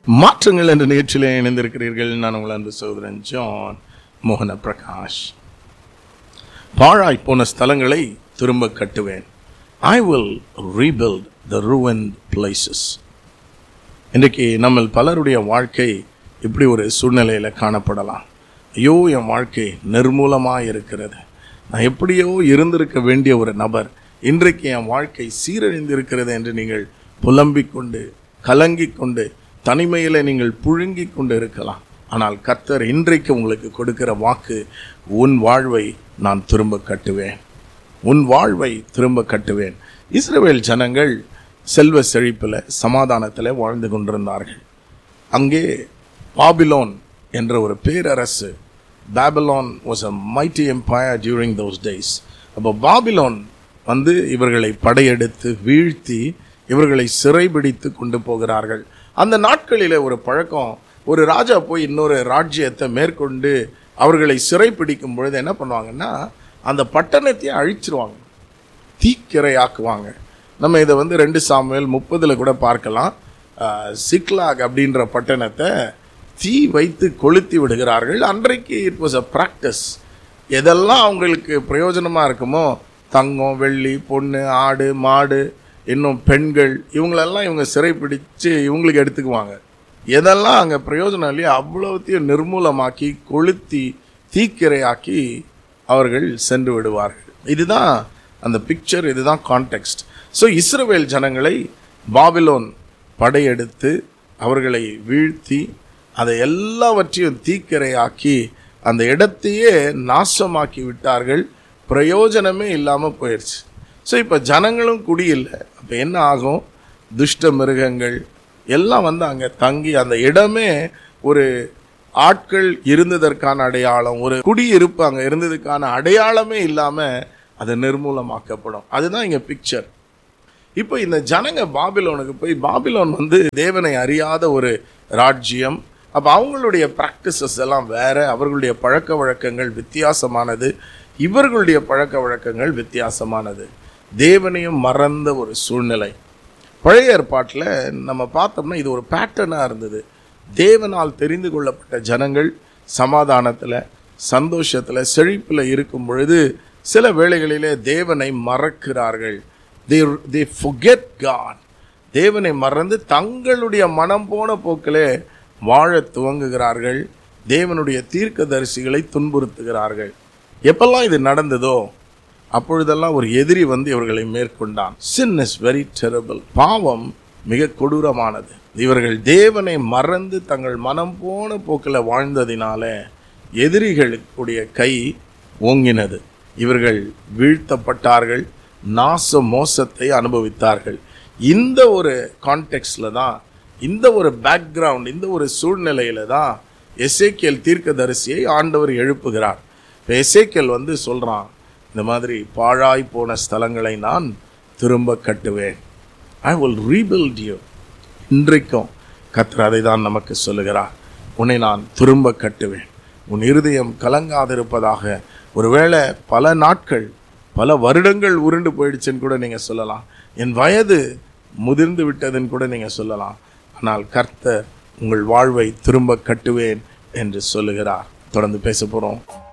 மாற்றங்கள் என்ற நிகழ்ச்சியிலே இணைந்திருக்கிறீர்கள் நான் உங்கள் அன்பு சகோதரன் ஜான் மோகன பிரகாஷ் பாழாய் போன ஸ்தலங்களை திரும்ப கட்டுவேன் I will rebuild the ruined places இன்றைக்கு நம்ம பலருடைய வாழ்க்கை இப்படி ஒரு சூழ்நிலையில் காணப்படலாம் ஐயோ என் வாழ்க்கை நிர்மூலமாக இருக்கிறது நான் எப்படியோ இருந்திருக்க வேண்டிய ஒரு நபர் இன்றைக்கு என் வாழ்க்கை சீரழிந்து இருக்கிறது என்று நீங்கள் புலம்பிக் கொண்டு கலங்கிக் கொண்டு தனிமையில் நீங்கள் புழுங்கிக் கொண்டு இருக்கலாம் ஆனால் கர்த்தர் இன்றைக்கு உங்களுக்கு கொடுக்கிற வாக்கு உன் வாழ்வை நான் திரும்ப கட்டுவேன் உன் வாழ்வை திரும்ப கட்டுவேன் இஸ்ரவேல் ஜனங்கள் செல்வ செழிப்பில் சமாதானத்தில் வாழ்ந்து கொண்டிருந்தார்கள் அங்கே பாபிலோன் என்ற ஒரு பேரரசு Babylon was a mighty empire during those days அப்போ பாபிலோன் வந்து இவர்களை படையெடுத்து வீழ்த்தி இவர்களை சிறைபிடித்து கொண்டு போகிறார்கள் அந்த நாட்களில் ஒரு பழக்கம் ஒரு ராஜா போய் இன்னொரு ராஜ்யத்தை மேற்கொண்டு அவர்களை சிறைப்பிடிக்கும் பொழுது என்ன பண்ணுவாங்கன்னா அந்த பட்டணத்தையே அழிச்சிருவாங்க தீக்கிரையாக்குவாங்க நம்ம இதை வந்து ரெண்டு சாமுவேல் முப்பதில் கூட பார்க்கலாம் அஹ், சிக்லாக் அப்படின்ற பட்டணத்தை தீ வைத்து கொளுத்தி விடுகிறார்கள் அன்றைக்கு இட் வாஸ் அ ப்ராக்டிஸ் எதெல்லாம் அவங்களுக்கு பிரயோஜனமாக இருக்குமோ தங்கம் வெள்ளி பொண்ணு ஆடு மாடு இன்னும் பெண்கள் இவங்களெல்லாம் இவங்க சிறைப்பிடிச்சு இவங்களுக்கு எடுத்துக்குவாங்க எதெல்லாம் அங்கே பிரயோஜனம் இல்லையோ அவ்வளோத்தையும் நிர்மூலமாக்கி கொளுத்தி தீக்கிரையாக்கி அவர்கள் சென்று விடுவார்கள் இதுதான் அந்த பிக்சர் இதுதான் கான்டெக்ஸ்ட் ஸோ இஸ்ரவேல் ஜனங்களை பாபிலோன் படையெடுத்து அவர்களை வீழ்த்தி அதை எல்லாவற்றையும் தீக்கிரையாக்கி அந்த இடத்தையே நாசமாக்கி விட்டார்கள் பிரயோஜனமே இல்லாமல் போயிடுச்சு ஸோ இப்போ ஜனங்களும் குடியில்லை அப்போ என்ன ஆகும் துஷ்ட மிருகங்கள் எல்லாம் வந்து அங்கே தங்கி அந்த இடமே ஒரு ஆட்கள் இருந்ததற்கான அடையாளம் ஒரு குடியிருப்பு அங்கே இருந்ததுக்கான அடையாளமே இல்லாமல் அது நிர்மூலமாக்கப்படும் அதுதான் இங்கே பிக்சர் இப்போ இந்த ஜனங்க பாபிலோனுக்கு போய் பாபிலோன் வந்து தேவனை அறியாத ஒரு ராஜ்யம் அப்போ அவங்களுடைய ப்ராக்டிசஸ் எல்லாம் வேற அவர்களுடைய பழக்க வழக்கங்கள் வித்தியாசமானது இவர்களுடைய பழக்க வழக்கங்கள் வித்தியாசமானது தேவனையும் மறந்த ஒரு சூழ்நிலை பழைய ஏற்பாட்டில் நம்ம பார்த்தோம்னா இது ஒரு பேட்டர்னாக இருந்தது தேவனால் தெரிந்து கொள்ளப்பட்ட ஜனங்கள் சமாதானத்தில் சந்தோஷத்தில் செழிப்பில் இருக்கும் பொழுது சில வேளைகளிலே தேவனை மறக்கிறார்கள் தே தே forget காட் தேவனை மறந்து தங்களுடைய மனம் போன போக்கிலே வாழத் துவங்குகிறார்கள் தேவனுடைய தீர்க்கதரிசிகளை துன்புறுத்துகிறார்கள் எப்பெல்லாம் இது நடந்ததோ அப்பொழுதெல்லாம் ஒரு எதிரி வந்து இவர்களை மேற்கொண்டான் sin is வெரி terrible பாவம் மிக கொடூரமானது இவர்கள் தேவனை மறந்து தங்கள் மனம் போன போக்கில் வாழ்ந்ததினால எதிரிகளுடைய கை ஓங்கினது இவர்கள் வீழ்த்தப்பட்டார்கள் நாச மோசத்தை அனுபவித்தார்கள் இந்த ஒரு கான்டெக்ட்ல தான் இந்த ஒரு பேக்ரவுண்ட் இந்த ஒரு சூழ்நிலையில தான் எசேக்கியல் தீர்க்கதரிசியை ஆண்டவர் எழுப்புகிறார் இப்போ எசேக்கியல் வந்து சொல்றான் இந்த மாதிரி பாழாய் போன ஸ்தலங்களை நான் திரும்ப கட்டுவேன் ஐ வில் ரீபில்ட் யூ இன்றைக்கும் கர்த்தர் அதை தான் நமக்கு சொல்லுகிறார் உன்னை நான் திரும்ப கட்டுவேன் உன் இருதயம் கலங்காதிருப்பதாக ஒருவேளை பல நாட்கள் பல வருடங்கள் உருண்டு போயிடுச்சுன்னு கூட நீங்கள் சொல்லலாம் என் வயது முதிர்ந்து விட்டதுன்னு கூட நீங்கள் சொல்லலாம் ஆனால் கர்த்தர் உங்கள் வாழ்வை திரும்ப கட்டுவேன் என்று சொல்லுகிறார் தொடர்ந்து பேச போகிறோம்